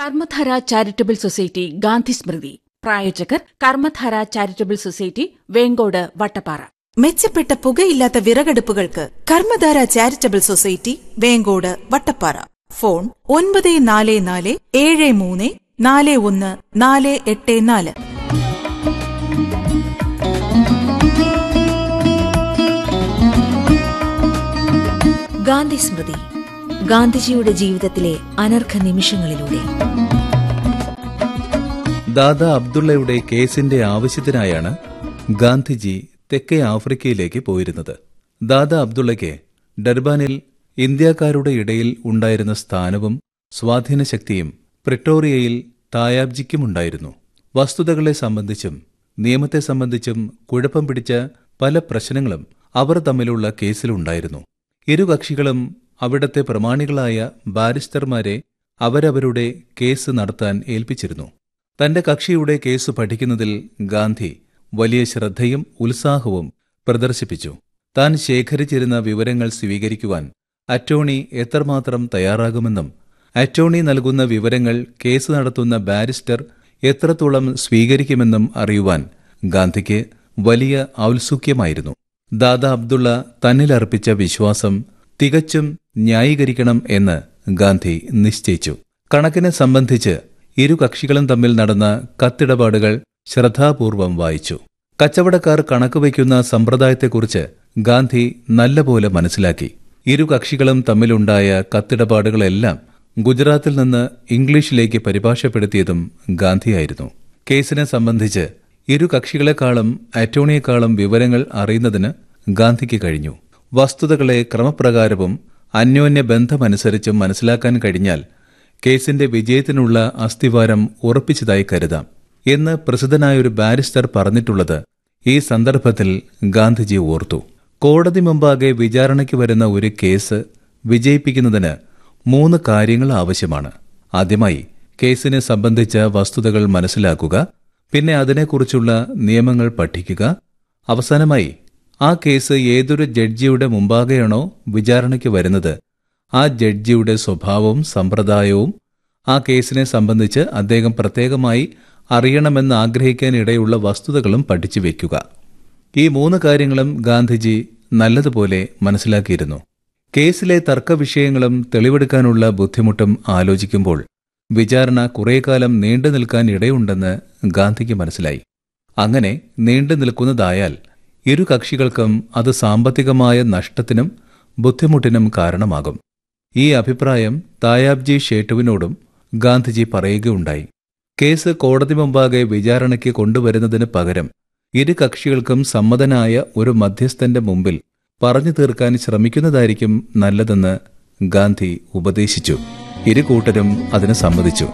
കർമ്മധാര charitable society Gandhi Smriti പ്രായോജകർ Karmadhara charitable society Venkode Vattappara മെച്ചപ്പെട്ട പുകയില്ലാത്ത വിറകടുപ്പുകൾക്ക് Karmadhara charitable society Venkode Vattappara phone ഒൻപത് നാല് നാല് ഏഴ് മൂന്ന് നാല് ഒന്ന് നാല് എട്ട് നാല് ഗാന്ധി സ്മൃതി ഗാന്ധിജിയുടെ ജീവിതത്തിലെ അനർഘ നിമിഷങ്ങളിലൂടെ ദാദാ അബ്ദുള്ളയുടെ കേസിന്റെ ആവശ്യത്തിനായാണ് ഗാന്ധിജി തെക്കേ ആഫ്രിക്കയിലേക്ക് പോയിരുന്നത് ദാദാ അബ്ദുള്ളയ്ക്ക് ഡർബാനിൽ ഇന്ത്യക്കാരുടെ ഇടയിൽ ഉണ്ടായിരുന്ന സ്ഥാനവും സ്വാധീനശക്തിയും പ്രിട്ടോറിയയിൽ തായാബ്ജിക്കുമുണ്ടായിരുന്നു വസ്തുതകളെ സംബന്ധിച്ചും നിയമത്തെ സംബന്ധിച്ചും കുഴപ്പം പിടിച്ച പല പ്രശ്നങ്ങളും അവർ തമ്മിലുള്ള കേസിലുണ്ടായിരുന്നു ഇരു കക്ഷികളും അവിടത്തെ പ്രമാണികളായ ബാരിസ്റ്റർമാരെ അവരവരുടെ കേസ് നടത്താൻ ഏൽപ്പിച്ചിരുന്നു തന്റെ കക്ഷിയുടെ കേസ് പഠിക്കുന്നതിൽ ഗാന്ധി വലിയ ശ്രദ്ധയും ഉത്സാഹവും പ്രദർശിപ്പിച്ചു താൻ ശേഖരിച്ചിരുന്ന വിവരങ്ങൾ സ്വീകരിക്കുവാൻ അറ്റോർണി എത്രമാത്രം തയ്യാറാകുമെന്നും അറ്റോർണി നൽകുന്ന വിവരങ്ങൾ കേസ് നടത്തുന്ന ബാരിസ്റ്റർ എത്രത്തോളം സ്വീകരിക്കുമെന്നും അറിയുവാൻ ഗാന്ധിക്ക് വലിയ ഔത്സുക്യമായിരുന്നു ദാദാ അബ്ദുള്ള തന്നിലർപ്പിച്ച വിശ്വാസം തികച്ചും ന്യായീകരിക്കണം എന്ന് ഗാന്ധി നിശ്ചയിച്ചു കണക്കിനെ സംബന്ധിച്ച് ഇരു കക്ഷികളും തമ്മിൽ നടന്ന കത്തിടപാടുകൾ ശ്രദ്ധാപൂർവം വായിച്ചു കച്ചവടക്കാർ കണക്ക് വയ്ക്കുന്ന സമ്പ്രദായത്തെക്കുറിച്ച് ഗാന്ധി നല്ലപോലെ മനസ്സിലാക്കി ഇരു കക്ഷികളും തമ്മിലുണ്ടായ കത്തിടപാടുകളെല്ലാം ഗുജറാത്തിൽ നിന്ന് ഇംഗ്ലീഷിലേക്ക് പരിഭാഷപ്പെടുത്തിയതും ഗാന്ധിയായിരുന്നു കേസിനെ സംബന്ധിച്ച് ഇരു കക്ഷികളെക്കാളും അറ്റോർണിയെക്കാളും വിവരങ്ങൾ അറിയുന്നതിന് ഗാന്ധിക്ക് കഴിഞ്ഞു വസ്തുതകളെ ക്രമപ്രകാരവും അന്യോന്യ ബന്ധമനുസരിച്ചും മനസ്സിലാക്കാൻ കഴിഞ്ഞാൽ കേസിന്റെ വിജയത്തിനുള്ള അസ്ഥിവാരം ഉറപ്പിച്ചതായി കരുതാം എന്ന് പ്രസിദ്ധനായൊരു ബാരിസ്റ്റർ പറഞ്ഞിട്ടുള്ളത് ഈ സന്ദർഭത്തിൽ ഗാന്ധിജി ഓർത്തു കോടതി മുമ്പാകെ വിചാരണയ്ക്ക് വരുന്ന ഒരു കേസ് വിജയിപ്പിക്കുന്നതിന് മൂന്ന് കാര്യങ്ങൾ ആവശ്യമാണ് ആദ്യമായി കേസിനെ സംബന്ധിച്ച വസ്തുതകൾ മനസ്സിലാക്കുക പിന്നെ അതിനെക്കുറിച്ചുള്ള നിയമങ്ങൾ പഠിക്കുക അവസാനമായി ആ കേസ് ഏതൊരു ജഡ്ജിയുടെ മുമ്പാകെയാണോ വിചാരണയ്ക്ക് വരുന്നത് ആ ജഡ്ജിയുടെ സ്വഭാവവും സമ്പ്രദായവും ആ കേസിനെ സംബന്ധിച്ച് അദ്ദേഹം പ്രത്യേകമായി അറിയണമെന്ന് ആഗ്രഹിക്കാനിടയുള്ള വസ്തുതകളും പഠിച്ചു വയ്ക്കുക ഈ മൂന്ന് കാര്യങ്ങളും ഗാന്ധിജി നല്ലതുപോലെ മനസ്സിലാക്കിയിരുന്നു കേസിലെ തർക്കവിഷയങ്ങളും തെളിവെടുക്കാനുള്ള ബുദ്ധിമുട്ടും ആലോചിക്കുമ്പോൾ വിചാരണ കുറേക്കാലം നീണ്ടു നിൽക്കാൻ ഇടയുണ്ടെന്ന് ഗാന്ധിക്ക് മനസ്സിലായി അങ്ങനെ നീണ്ടു നിൽക്കുന്നതായാൽ ഇരു കക്ഷികൾക്കും അത് സാമ്പത്തികമായ നഷ്ടത്തിനും ബുദ്ധിമുട്ടിനും കാരണമാകും ഈ അഭിപ്രായം തായാബ്ജി ഷേട്ടുവിനോടും ഗാന്ധിജി പറയുകയുണ്ടായി കേസ് കോടതി മുമ്പാകെ വിചാരണയ്ക്ക് കൊണ്ടുവരുന്നതിന് പകരം ഇരു കക്ഷികൾക്കും സമ്മതനായ ഒരു മധ്യസ്ഥന്റെ മുമ്പിൽ പറഞ്ഞു തീർക്കാൻ ശ്രമിക്കുന്നതായിരിക്കും നല്ലതെന്ന് ഗാന്ധി ഉപദേശിച്ചു ഇരു കൂട്ടരും അതിന് സമ്മതിച്ചു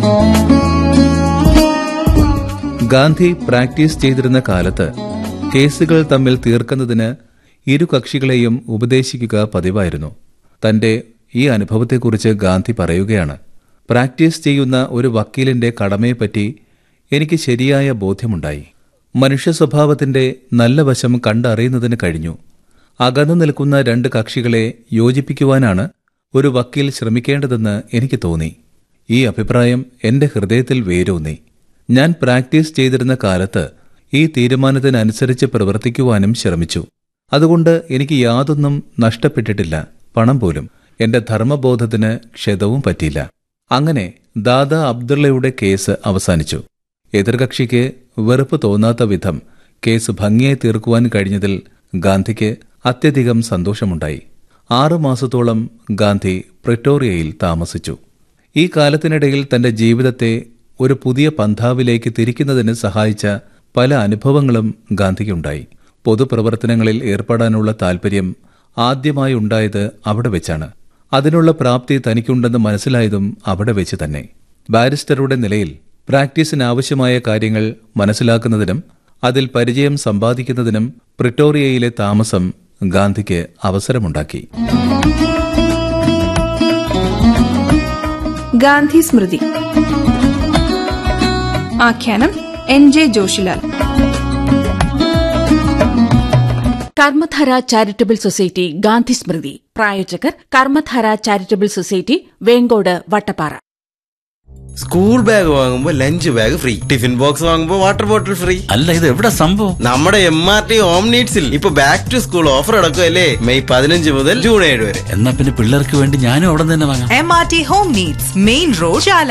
ഗാന്ധി പ്രാക്ടീസ് ചെയ്തിരുന്ന കാലത്ത് കേസുകൾ തമ്മിൽ തീർക്കുന്നതിന് ഇരു കക്ഷികളെയും ഉപദേശിക്കുക പതിവായിരുന്നു തന്റെ ഈ അനുഭവത്തെക്കുറിച്ച് ഗാന്ധി പറയുകയാണ് പ്രാക്ടീസ് ചെയ്യുന്ന ഒരു വക്കീലിന്റെ കടമയെപ്പറ്റി എനിക്ക് ശരിയായ ബോധ്യമുണ്ടായി മനുഷ്യ സ്വഭാവത്തിന്റെ നല്ല വശം കണ്ടറിയുന്നതിന് കഴിഞ്ഞു അകന്നു നിൽക്കുന്ന രണ്ട് കക്ഷികളെ യോജിപ്പിക്കുവാനാണ് ഒരു വക്കീൽ ശ്രമിക്കേണ്ടതെന്ന് എനിക്ക് തോന്നി ഈ അഭിപ്രായം എന്റെ ഹൃദയത്തിൽ വേരൂന്നി ഞാൻ പ്രാക്ടീസ് ചെയ്തിരുന്ന കാലത്ത് ഈ തീരുമാനത്തിനനുസരിച്ച് പ്രവർത്തിക്കുവാനും ശ്രമിച്ചു അതുകൊണ്ട് എനിക്ക് യാതൊന്നും നഷ്ടപ്പെട്ടിട്ടില്ല പണം പോലും എന്റെ ധർമ്മബോധത്തിന് ക്ഷതവും പറ്റിയില്ല അങ്ങനെ ദാദാ അബ്ദുള്ളയുടെ കേസ് അവസാനിച്ചു എതിർകക്ഷിക്ക് വെറുപ്പ് തോന്നാത്ത വിധം കേസ് ഭംഗിയായി തീർക്കുവാൻ കഴിഞ്ഞതിൽ ഗാന്ധിക്ക് അത്യധികം സന്തോഷമുണ്ടായി ആറുമാസത്തോളം ഗാന്ധി പ്രിട്ടോറിയയിൽ താമസിച്ചു ഈ കാലത്തിനിടയിൽ തന്റെ ജീവിതത്തെ ഒരു പുതിയ പന്ഥാവിലേക്ക് തിരിക്കുന്നതിന് സഹായിച്ച പല അനുഭവങ്ങളും ഗാന്ധിക്കുണ്ടായി പൊതുപ്രവർത്തനങ്ങളിൽ ഏർപ്പെടാനുള്ള താൽപര്യം ആദ്യമായി ഉണ്ടായത് അവിടെ വെച്ചാണ് അതിനുള്ള പ്രാപ്തി തനിക്കുണ്ടെന്ന് മനസ്സിലായതും അവിടെ വെച്ച് തന്നെ ബാരിസ്റ്ററുടെ നിലയിൽ പ്രാക്ടീസിനാവശ്യമായ കാര്യങ്ങൾ മനസ്സിലാക്കുന്നതിനും അതിൽ പരിചയം സമ്പാദിക്കുന്നതിനും പ്രിട്ടോറിയയിലെ താമസം ഗാന്ധിക്ക് അവസരമുണ്ടാക്കി ഗാന്ധി സ്മൃതി ആഖ്യാനം N J Joshilal Karmadhara charitable society Gandhi Smriti പ്രായോജകർ Karmadhara charitable society Venkode Vattappara school bag വാങ്ങുമ്പോ lunch bag free tiffin box വാങ്ങുമ്പോ വാട്ടർ ബോട്ടിൽ ഫ്രീ അല്ല ഇത് എവിടെ സംഭവം നമ്മുടെ എം ആർ ടി ഹോം നീഡ്സിൽ ഇപ്പൊ ബാക്ക് ടു സ്കൂൾ ഓഫർ അടക്കുമല്ലേ മെയ് പതിനഞ്ച് മുതൽ ജൂൺ ഏഴ് വരെ എന്നാ പിന്നെ പിള്ളേർക്ക് വേണ്ടി ഞാനും അവിടെ തന്നെ വാങ്ങാം M R T home needs main road Chala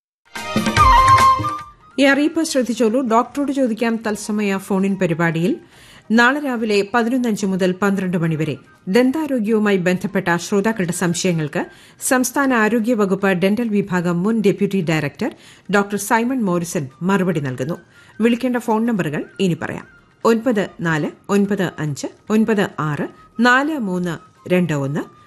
ഈ അറിയിപ്പ് ശ്രദ്ധിച്ചോളൂ ഡോക്ടറോട് ചോദിക്കാം തത്സമയ ഫോണിൻ പരിപാടിയിൽ നാളെ രാവിലെ പതിനൊന്നഞ്ച് മുതൽ പന്ത്രണ്ട് മണിവരെ ദന്താരോഗ്യവുമായി ബന്ധപ്പെട്ട ശ്രോതാക്കളുടെ സംശയങ്ങൾക്ക് സംസ്ഥാന ആരോഗ്യ വകുപ്പ് ഡെന്റൽ വിഭാഗം മുൻ deputy director doctor Simon Morrison മറുപടി നൽകുന്നു വിളിക്കേണ്ട ഫോൺ നമ്പറുകൾ ഇനി പറയാം ഒൻപത് നാല് ഒൻപത് അഞ്ച് ഒൻപത് ആറ് നാല് മൂന്ന് രണ്ട് ഒന്ന്